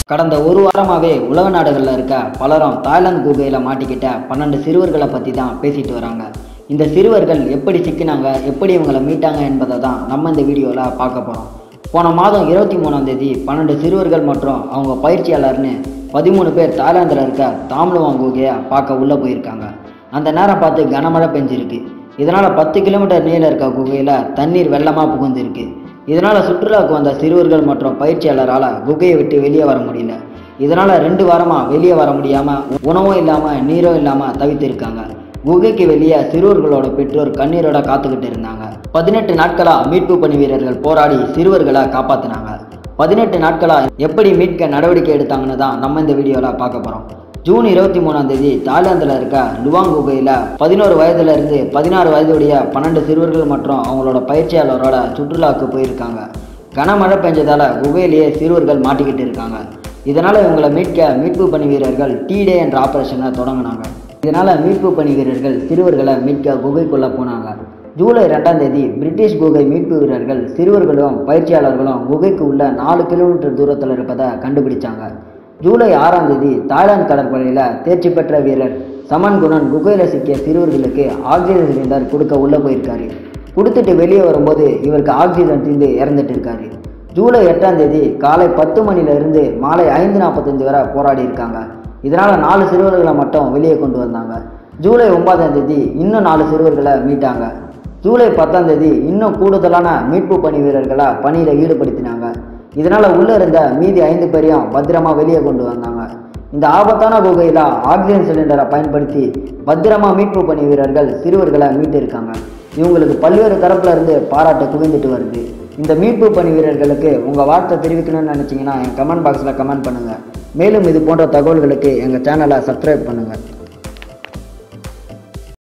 கடந்த ஒரு வாரமாகவே உலக நாடுகளில் இருக்க பலரும் தாய்லாந்து குகையில் மாட்டிக்கிட்ட பன்னெண்டு சிறுவர்களை பற்றி தான் பேசிட்டு வராங்க இந்த சிறுவர்கள் எப்படி சிக்கினாங்க எப்படி இவங்களை மீட்டாங்க என்பதை தான் நம்ம இந்த வீடியோவில் பார்க்க போகிறோம் போன மாதம் இருபத்தி மூணாம் தேதி பன்னெண்டு சிறுவர்கள் மற்றும் அவங்க பயிற்சியாளர்னு பதிமூணு பேர் தாய்லாந்தில் இருக்க தாம்லுவாங் குகையை பார்க்க உள்ளே போயிருக்காங்க அந்த நேரம் பார்த்து கனமழை பெஞ்சிருக்கு இதனால் பத்து கிலோமீட்டர் நீளம் இருக்க குகையில் தண்ணீர் வெள்ளமாக புகுந்திருக்கு இதனால் சுற்றுலாவுக்கு வந்த சிறுவர்கள் மற்றும் பயிற்சியாளரால் குகையை விட்டு வெளியே வர முடியல இதனால் ரெண்டு வாரமாக வெளியே வர முடியாமல் உணவும் இல்லாமல் நீரும் இல்லாமல் தவித்திருக்காங்க குகைக்கு வெளியே சிறுவர்களோட பெற்றோர் கண்ணீரோட காத்துக்கிட்டு இருந்தாங்க பதினெட்டு நாட்களாக மீட்பு பணி வீரர்கள் போராடி சிறுவர்களை காப்பாற்றினாங்க பதினெட்டு நாட்களாக எப்படி மீட்க நடவடிக்கை எடுத்தாங்கன்னு தான் நம்ம இந்த வீடியோவில் பார்க்க போகிறோம் ஜூன் இருபத்தி மூணாம் தேதி தாய்லாந்தில் இருக்க லுவாங் குகையில் பதினோரு வயதுல இருந்து பதினாறு வயதுடைய பன்னெண்டு சிறுவர்கள் மற்றும் அவங்களோட பயிற்சியாளரோட சுற்றுலாவுக்கு போயிருக்காங்க கனமழை பெஞ்சதால குகையிலேயே சிறுவர்கள் மாட்டிக்கிட்டு இருக்காங்க இதனால் இவங்களை மீட்க மீட்பு பணி வீரர்கள் டி டே என்ற ஆபரேஷனை தொடங்கினாங்க இதனால் மீட்பு பணி வீரர்கள் சிறுவர்களை மீட்க குகைக்குள்ளே போனாங்க ஜூலை ரெண்டாம் தேதி பிரிட்டிஷ் குகை மீட்பு வீரர்கள் சிறுவர்களும் பயிற்சியாளர்களும் குகைக்கு உள்ள நாலு கிலோமீட்டர் தூரத்தில் இருப்பதை கண்டுபிடிச்சாங்க ஜூலை ஆறாம் தேதி தாய்லாந்து கடற்படையில் தேர்ச்சி பெற்ற வீரர் சமன் குணன் குகையில் சிக்கிய சிறுவர்களுக்கு ஆக்சிஜன் சிலிண்டர் கொடுக்க உள்ளே போயிருக்காரு கொடுத்துட்டு வெளியே வரும்போது இவருக்கு ஆக்சிஜன் தீர்ந்து இறந்துட்டு இருக்காரு ஜூலை எட்டாம் தேதி காலை பத்து மணில இருந்து மாலை ஐந்து நாற்பத்தஞ்சு வரை போராடி இருக்காங்க இதனால் நாலு சிறுவர்களை மட்டும் வெளியே கொண்டு வந்தாங்க ஜூலை ஒன்பதாம் தேதி இன்னும் நாலு சிறுவர்களை மீட்டாங்க ஜூலை பத்தாம் தேதி இன்னும் கூடுதலான மீட்பு பணி வீரர்களை பணியில் ஈடுபடுத்தினாங்க இதனால் உள்ளே இருந்த மீதி ஐந்து பேரையும் பத்திரமா வெளியே கொண்டு வந்தாங்க இந்த ஆபத்தான குகையில் ஆக்சிஜன் சிலிண்டரை பயன்படுத்தி பத்திரமா மீட்பு பணி வீரர்கள் சிறுவர்களை மீட்டிருக்காங்க இவங்களுக்கு பல்வேறு தரப்புல இருந்து பாராட்டு குவிந்துட்டு வருது இந்த மீட்பு பணி வீரர்களுக்கு உங்கள் வார்த்தை தெரிவிக்கணும்னு நினச்சிங்கன்னா என் கமெண்ட் பாக்ஸில் கமெண்ட் பண்ணுங்கள் மேலும் இது போன்ற தகவல்களுக்கு எங்கள் சேனலை சப்ஸ்கிரைப் பண்ணுங்கள்